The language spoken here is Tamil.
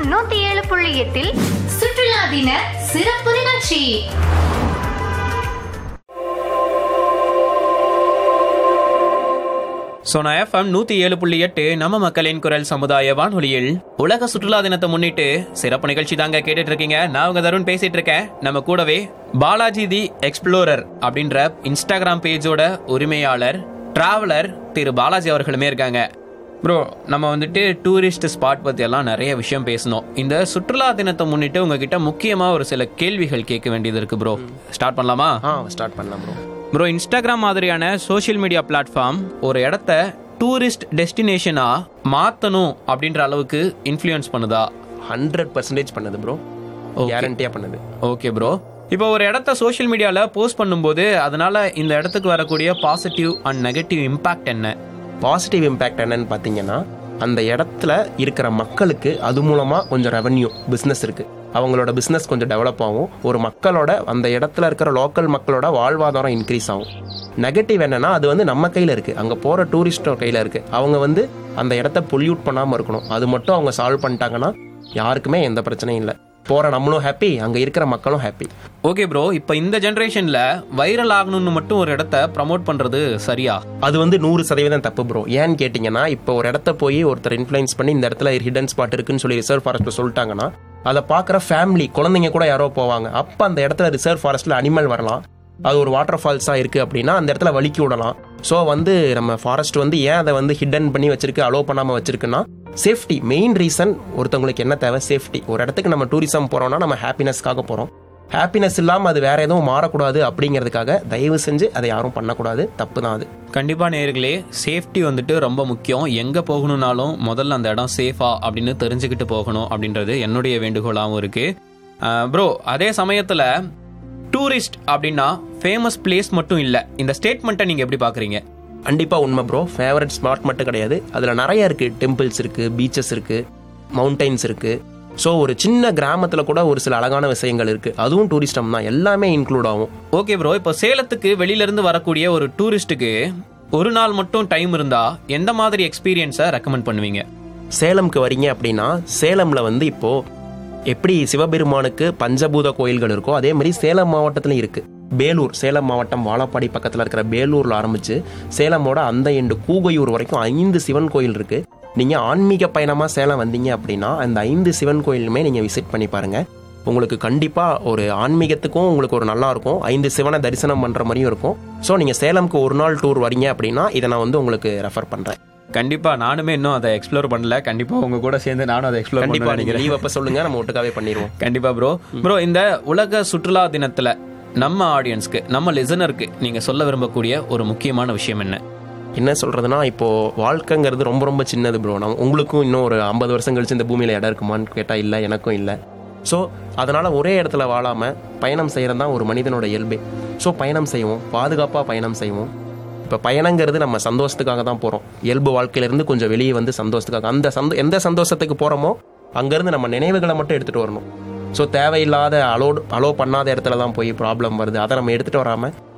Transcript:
நூத்தி ஏழு புள்ளி எட்டில் சுற்றுலா தின சிறப்பு நிகழ்ச்சி சோனா எஃப்எம் நூத்தி ஏழு புள்ளி எட்டு நம்ம மக்களின் குரல் சமுதாய வானொலியில் உலக சுற்றுலா தினத்தை முன்னிட்டு சிறப்பு நிகழ்ச்சி தாங்க கேட்டுட்டு இருக்கீங்க நான் உங்க தருண் பேசிட்டு இருக்கேன் நம்ம கூடவே பாலாஜி தி எக்ஸ்ப்ளோரர் அப்படின்ற இன்ஸ்டாகிராம் பேஜோட உரிமையாளர் டிராவலர் திரு பாலாஜி அவர்களுமே இருக்காங்க ப்ரோ நம்ம வந்துட்டு டூரிஸ்ட் ஸ்பாட் பத்தி எல்லாம் நிறைய விஷயம் பேசணும் இந்த சுற்றுலா தினத்தை முன்னிட்டு உங்ககிட்ட முக்கியமா ஒரு சில கேள்விகள் கேட்க வேண்டியது இருக்கு ப்ரோ ஸ்டார்ட் பண்ணலாமா ஆ ஸ்டார்ட் பண்ணலாம் ப்ரோ ப்ரோ இன்ஸ்டாகிராம் மாதிரியான சோஷியல் மீடியா பிளாட்ஃபார்ம் ஒரு இடத்த டூரிஸ்ட் டெஸ்டினேஷனா மாத்தணும் அப்படின்ற அளவுக்கு இன்ஃப்ளூயன்ஸ் பண்ணுதா ஹண்ட்ரட் பர்சன்டேஜ் பண்ணுது ப்ரோ கேரண்டியாக பண்ணுது ஓகே ப்ரோ இப்போ ஒரு இடத்த சோஷியல் மீடியால போஸ்ட் பண்ணும்போது அதனால இந்த இடத்துக்கு வரக்கூடிய பாசிட்டிவ் அண்ட் நெகட்டிவ் இம்பாக்ட் என்ன பாசிட்டிவ் இம்பேக்ட் என்னன்னு பார்த்தீங்கன்னா அந்த இடத்துல இருக்கிற மக்களுக்கு அது மூலமாக கொஞ்சம் ரெவன்யூ பிஸ்னஸ் இருக்குது அவங்களோட பிஸ்னஸ் கொஞ்சம் டெவலப் ஆகும் ஒரு மக்களோட அந்த இடத்துல இருக்கிற லோக்கல் மக்களோட வாழ்வாதாரம் இன்க்ரீஸ் ஆகும் நெகட்டிவ் என்னன்னா அது வந்து நம்ம கையில் இருக்குது அங்கே போகிற டூரிஸ்டோட கையில் இருக்குது அவங்க வந்து அந்த இடத்த பொல்யூட் பண்ணாமல் இருக்கணும் அது மட்டும் அவங்க சால்வ் பண்ணிட்டாங்கன்னா யாருக்குமே எந்த பிரச்சனையும் இல்லை போகிற நம்மளும் ஹாப்பி அங்கே இருக்கிற மக்களும் ஹாப்பி ஓகே ப்ரோ இப்போ இந்த ஜென்ரேஷன்ல வைரல் ஆகணும்னு மட்டும் ஒரு இடத்த ப்ரமோட் பண்றது சரியா அது வந்து நூறு சதவீதம் தப்பு ப்ரோ ஏன்னு கேட்டிங்கன்னா இப்போ ஒரு இடத்த போய் ஒருத்தர் இன்ஃப்ளூயன்ஸ் பண்ணி இந்த இடத்துல ஹிடன் ஸ்பாட் இருக்குன்னு சொல்லி ரிசர்வ் ஃபாரஸ்ட்டில் சொல்லிட்டாங்கன்னா அதை பார்க்குற ஃபேமிலி குழந்தைங்க கூட யாரோ போவாங்க அப்போ அந்த இடத்துல ரிசர்வ் ஃபாரஸ்ட்டில் அனிமல் வரலாம் அது ஒரு வாட்டர் ஃபால்ஸாக இருக்குது அப்படின்னா அந்த இடத்துல வலிக்கி விடலாம் ஸோ வந்து நம்ம ஃபாரஸ்ட் வந்து ஏன் அதை வந்து ஹிடன் பண்ணி வச்சிருக்கு அலோவ் பண்ணாமல் வச்சிருக்குன்னா சேஃப்டி மெயின் ரீசன் ஒருத்தவங்களுக்கு என்ன தேவை சேஃப்டி ஒரு இடத்துக்கு நம்ம டூரிசம் போகிறோம்னா நம்ம ஹாப்பினஸ்க்காக போகிறோம் ஹாப்பினஸ் இல்லாமல் அது வேற எதுவும் மாறக்கூடாது அப்படிங்கிறதுக்காக தயவு செஞ்சு அதை யாரும் பண்ணக்கூடாது தப்பு தான் அது கண்டிப்பா நேர்களே சேஃப்டி வந்துட்டு ரொம்ப முக்கியம் எங்க போகணும்னாலும் முதல்ல அந்த இடம் சேஃபா அப்படின்னு தெரிஞ்சுக்கிட்டு போகணும் அப்படின்றது என்னுடைய வேண்டுகோளாகவும் இருக்கு ப்ரோ அதே சமயத்துல டூரிஸ்ட் அப்படின்னா ஃபேமஸ் பிளேஸ் மட்டும் இல்ல இந்த ஸ்டேட்மெண்ட்டை நீங்க எப்படி பாக்குறீங்க கண்டிப்பாக உண்மை ப்ரோ ஃபேவரட் ஸ்பாட் மட்டும் கிடையாது அதில் நிறைய இருக்குது டெம்பிள்ஸ் இருக்குது பீச்சஸ் இருக்குது மவுண்டைன்ஸ் இருக்குது ஸோ ஒரு சின்ன கிராமத்தில் கூட ஒரு சில அழகான விஷயங்கள் இருக்குது அதுவும் டூரிஸ்டம் தான் எல்லாமே இன்க்ளூட் ஆகும் ஓகே ப்ரோ இப்போ சேலத்துக்கு வெளியில இருந்து வரக்கூடிய ஒரு டூரிஸ்ட்டுக்கு ஒரு நாள் மட்டும் டைம் இருந்தா எந்த மாதிரி எக்ஸ்பீரியன்ஸை ரெக்கமெண்ட் பண்ணுவீங்க சேலம்க்கு வரீங்க அப்படின்னா சேலமில் வந்து இப்போது எப்படி சிவபெருமானுக்கு பஞ்சபூத கோயில்கள் இருக்கோ அதே மாதிரி சேலம் மாவட்டத்திலும் இருக்குது பேலூர் சேலம் மாவட்டம் வாழப்பாடி பக்கத்தில் இருக்கிற பேலூரில் ஆரம்பித்து சேலமோட அந்த எண்டு கூகையூர் வரைக்கும் ஐந்து சிவன் கோயில் இருக்குது நீங்கள் ஆன்மீக பயணமாக சேலம் வந்தீங்க அப்படின்னா அந்த ஐந்து சிவன் கோயிலுமே நீங்கள் விசிட் பண்ணி பாருங்கள் உங்களுக்கு கண்டிப்பாக ஒரு ஆன்மீகத்துக்கும் உங்களுக்கு ஒரு நல்லா இருக்கும் ஐந்து சிவனை தரிசனம் பண்ணுற மாதிரியும் இருக்கும் ஸோ நீங்கள் சேலம்க்கு ஒரு நாள் டூர் வரீங்க அப்படின்னா இதை நான் வந்து உங்களுக்கு ரெஃபர் பண்ணுறேன் கண்டிப்பா நானுமே இன்னும் அதை எக்ஸ்ப்ளோர் பண்ணல கண்டிப்பா உங்க கூட சேர்ந்து நானும் அதை எக்ஸ்ப்ளோர் கண்டிப்பாக பண்ணி நீங்கள் லீவ் அப்போ சொல்லுங்கள் நம்ம ஒட்டுக்காவே பண்ணிடுவோம் கண்டிப்பா ப்ரோ ப்ரோ இந்த உலக சுற்றுலா தினத்துல நம்ம ஆடியன்ஸ்க்கு நம்ம லிசனருக்கு நீங்க சொல்ல விரும்பக்கூடிய ஒரு முக்கியமான விஷயம் என்ன என்ன சொல்றதுன்னா இப்போ வாழ்க்கைங்கிறது ரொம்ப ரொம்ப சின்னது ப்ரோ நான் உங்களுக்கும் இன்னும் ஒரு ஐம்பது வருஷம் கழிச்சு இந்த பூமியில இடம் இருக்குமான்னு கேட்டால் இல்லை எனக்கும் இல்லை ஸோ அதனால ஒரே இடத்துல வாழாம பயணம் செய்யறது தான் ஒரு மனிதனோட இயல்பே ஸோ பயணம் செய்வோம் பாதுகாப்பாக பயணம் செய்வோம் இப்போ பயணங்கிறது நம்ம சந்தோஷத்துக்காக தான் போகிறோம் இயல்பு வாழ்க்கையிலேருந்து கொஞ்சம் வெளியே வந்து சந்தோஷத்துக்காக அந்த சந்தோ எந்த சந்தோஷத்துக்கு போகிறோமோ அங்கேருந்து நம்ம நினைவுகளை மட்டும் எடுத்துகிட்டு வரணும் ஸோ தேவையில்லாத அலோ அலோ பண்ணாத இடத்துல தான் போய் ப்ராப்ளம் வருது அதை நம்ம எடுத்துகிட்டு வராமல்